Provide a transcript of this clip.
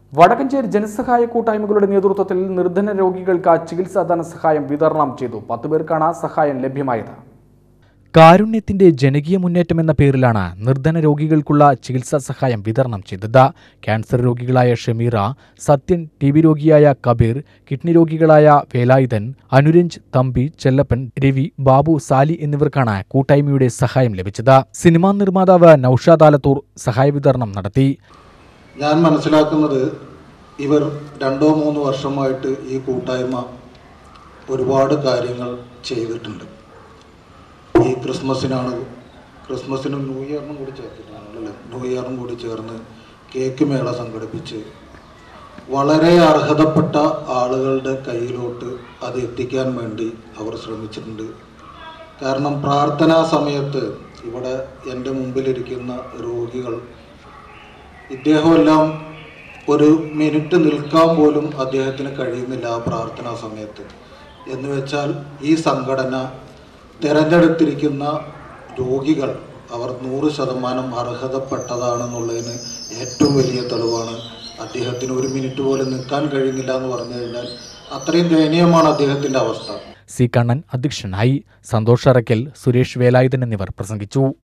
വടക്കഞ്ചേരി ജനസഹായ കൂട്ടായ്മകളുടെ നേതൃത്വത്തിൽ നിർധന രോഗികൾക്ക് ചികിത്സാ ധനസഹായം വിതരണം ചെയ്തു പത്ത് പേർക്കാണ് സഹായം ലഭ്യമായത് കാരുണ്യത്തിന്റെ ജനകീയ മുന്നേറ്റം എന്ന പേരിലാണ് നിർധന രോഗികൾക്കുള്ള ചികിത്സാ സഹായം വിതരണം ചെയ്തത് ക്യാൻസർ രോഗികളായ ഷമീറ സത്യൻ ടി ബി രോഗിയായ കബീർ കിഡ്നി രോഗികളായ വേലായുധൻ അനുരഞ്ജ് തമ്പി ചെല്ലപ്പൻ രവി ബാബു സാലി എന്നിവർക്കാണ് കൂട്ടായ്മയുടെ സഹായം ലഭിച്ചത് സിനിമാ നിർമ്മാതാവ് നൌഷാദ് ആലത്തൂർ സഹായ വിതരണം നടത്തി ഞാൻ മനസ്സിലാക്കുന്നത് ഇവർ രണ്ടോ മൂന്നോ വർഷമായിട്ട് ഈ കൂട്ടായ്മ ഒരുപാട് കാര്യങ്ങൾ ചെയ്തിട്ടുണ്ട് ഈ ക്രിസ്മസിനാണ് ക്രിസ്മസിനും ന്യൂ ഇയറിനും കൂടി ചേർത്തിട്ടാണല്ലേ ന്യൂ ഇയറിനും കൂടി ചേർന്ന് കേക്ക് മേള സംഘടിപ്പിച്ച് വളരെ അർഹതപ്പെട്ട ആളുകളുടെ കയ്യിലോട്ട് അത് എത്തിക്കാൻ വേണ്ടി അവർ ശ്രമിച്ചിട്ടുണ്ട് കാരണം പ്രാർത്ഥനാ സമയത്ത് ഇവിടെ എൻ്റെ മുമ്പിലിരിക്കുന്ന രോഗികൾ ഇദ്ദേഹമെല്ലാം ഒരു മിനിറ്റ് നിൽക്കാൻ പോലും അദ്ദേഹത്തിന് കഴിയുന്നില്ല ആ പ്രാർത്ഥനാ സമയത്ത് എന്ന് വെച്ചാൽ ഈ സംഘടന തിരഞ്ഞെടുത്തിരിക്കുന്ന രോഗികൾ അവർ നൂറ് ശതമാനം അർഹതപ്പെട്ടതാണെന്നുള്ളതിന് ഏറ്റവും വലിയ തെളിവാണ് അദ്ദേഹത്തിന് ഒരു മിനിറ്റ് പോലും നിൽക്കാൻ കഴിയുന്നില്ല എന്ന് പറഞ്ഞു കഴിഞ്ഞാൽ അത്രയും ദയനീയമാണ് അദ്ദേഹത്തിൻ്റെ അവസ്ഥ സി കണ്ണൻ അധ്യക്ഷനായി സന്തോഷ് അറയ്ക്കൽ സുരേഷ് വേലായുധൻ എന്നിവർ പ്രസംഗിച്ചു